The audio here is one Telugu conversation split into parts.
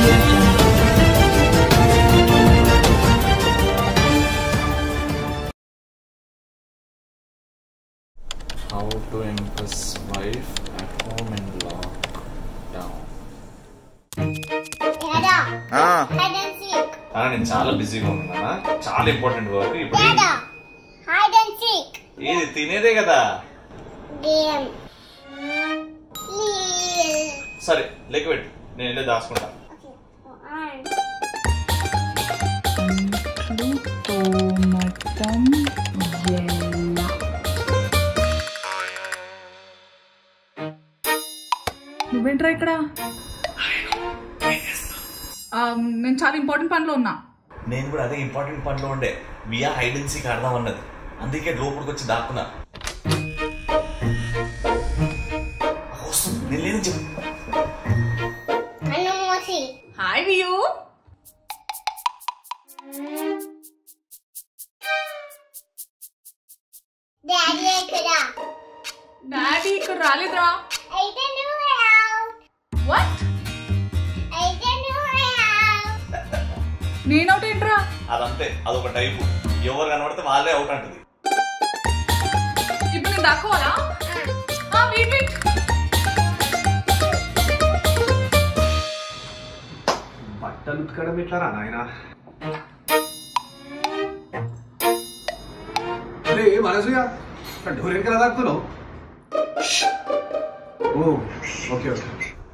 audio jungle. How to impress wife at home in lockdown. Dada, ఆ, hide and seek. ఆ, నేను చాలా బిజీగా ఉన్నానా చాలా ఇంపార్టెంట్ వర్క్ ఇప్పుడు Dada, hide and seek. ఇది తినేదే కదా Game. Please. సరే లెక్క పెట్టు నేను వెళ్ళి దాచుకుంటా Okay. One. Tomatum yellow. నువ్వేంట్రా ఇక్కడ ఆ, నేను చాలా ఇంపార్టెంట్ పనిలో ఉన్నా నేను కూడా అదే ఇంపార్టెంట్ పనిలో ఉండే వియా హైడెన్సీకి ఆడదాం అన్నది అందుకే లోపలికి వచ్చి దాక్కున్నా వస్తుంది, నేను లేదని చెప్పు Anu mosi. హాయ్ వియూ Daddy ekkada. డాడీ ఇక్కడ రాలేదురా అయితే నువ్వు out. వాట్ అయితే నువ్వు out. నేనవుట్ ఏంట్రా అదంతే అదొక టైపు ఎవరు కనబడితే వాళ్ళే అవుట్ అంటది ఇప్పుడు నేను దాక్కోవాలా వెయిట్ వెయిట్ బట్టలు ఉతకడం ఎట్లారా నాయన అరే మనసుయ డోర్ వెనకాల దాక్కుతున్నావు ఓ ఓకే ఓకే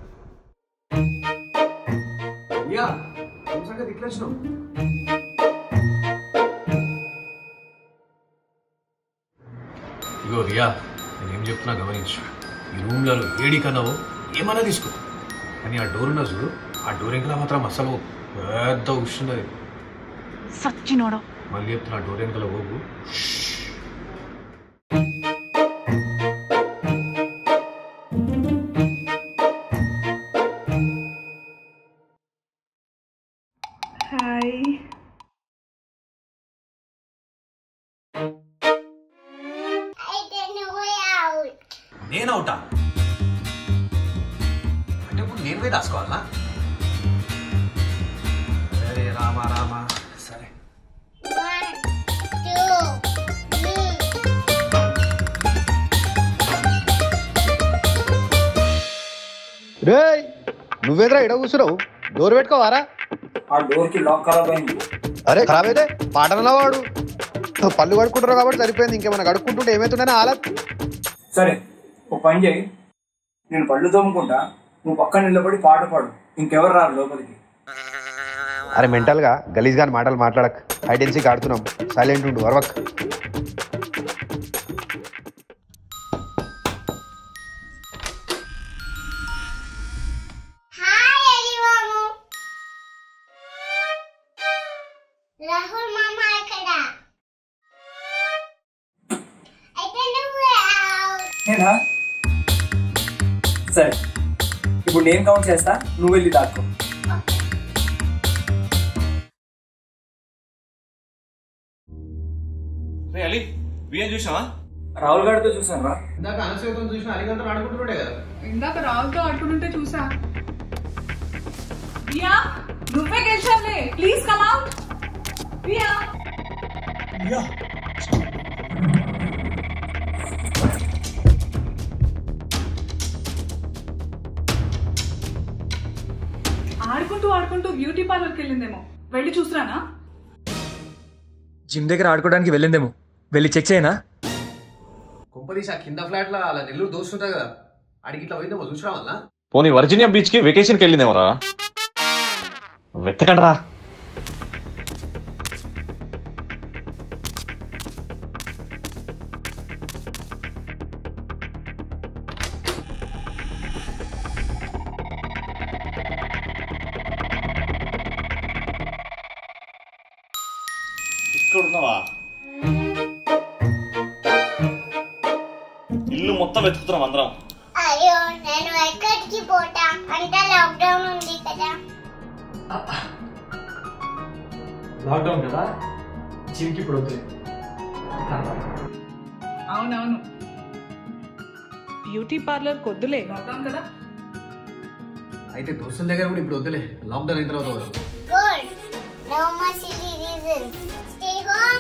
యా ఏం సంగతి ఇట్లా వచ్చినావు ఇగో రియా నేనేం చెప్తున్నా గమనించు ఈ రూమ్లలో ఏడి కన్నావు ఏమన్నా తీసుకో కానీ ఆ డోర్ ఉన్న చూడు ఆ డోర్ వెనకాల మాత్రం అసలు పెద్ద ఉష్ణది సచ్చినోడు మళ్ళీ చెప్తున్నా ఆ డోర్ వెనకాల పోగు హాయ్ అయితే నువ్వు out. నేను అవుతా అంటే ఇప్పుడు నేను పోయి దాచుకోవాలా సరే రామా రామా సరే One, two, three. రేయ్ నువ్వేంద్రా ఇడ కూర్చున్నావు డోర్ పెట్టుకోవారా ఆ డోర్ కి లాక్ ఖరాబ్ అయింది అరే ఖరాబ్ అయితే పాటనలా వాడు నువ్వు పళ్ళు కడుక్కుంటారు కాబట్టి సరిపోయింది ఇంకేమైనా కడుక్కుంటుంటే ఏమవుతుందని ఆలత్ సరే ఒక పని చేయి నేను పళ్ళు తోముకుంటా నువ్వు పక్కన నిలబడి పాట పాడు ఇంకెవరు రారు లోపలికి అరే మెంటల్గా గలీజ్ గాని మాటలు మాట్లాడక్ ఐడెన్సీకి ఆడుతున్నాం సైలెంట్ ఉండు వర్వక్ హాయ్ ఎలివాము రాహుల్ మామ ఇక్కడ అయితే నువ్వు out. నేనా సరే ఇప్పుడు నేను కౌంట్ చేస్తా నువ్వు వెళ్ళి దాక్కో రే అలీ వియా చూసావా రాహుల్ గారితో చూసాను రా ఇందాక అనసూయతో చూసిన అలిగంతా ఆడుకుంటుండే కదా ఇందాక రావుతో ఆడుకుంటుంటే చూసా ప్రియా నువ్వే గెలిచావులే ప్లీజ్ కమ్ అవుట్ ప్రియా ఆడుకుంటూ ఆడుకుంటూ బ్యూటీ పార్లర్కి వెళ్ళిందేమో వెళ్ళి చూసిరానా జిమ్ దగ్గర ఆడుకోవడానికి వెళ్ళిందేమో వెళ్ళి చెక్ చేయనా కొంపదీసి ఆ కింద ఫ్లాట్ లో అలా నెల్లూరు దోస్తుంటా కదా అడిగి ఇట్లా పోయిందేమో చూసినా వల్ల పోనీ వర్జీనియా బీచ్ కి వెకేషన్కి వెళ్ళిందేమరా వెతకండి రా ఇక్కడ ఉన్నావా ఇల్లు మొత్తం వెతుకుతున్నాం అందరం అయ్యో నేను ఎక్కడికి పోతా అంతా లాక్డౌన్ ఉంది కదా లాక్డౌన్ కదా జిమ్కి ఇప్పుడు వద్దులే అవునవును బ్యూటీ పార్లర్ కొద్దులే లాక్డౌన్ కదా అయితే దోస్తుల దగ్గర కూడా ఇప్పుడు వద్దులే లాక్డౌన్ అయిన తర్వాత వద్దు. Good no more silly reasons stay home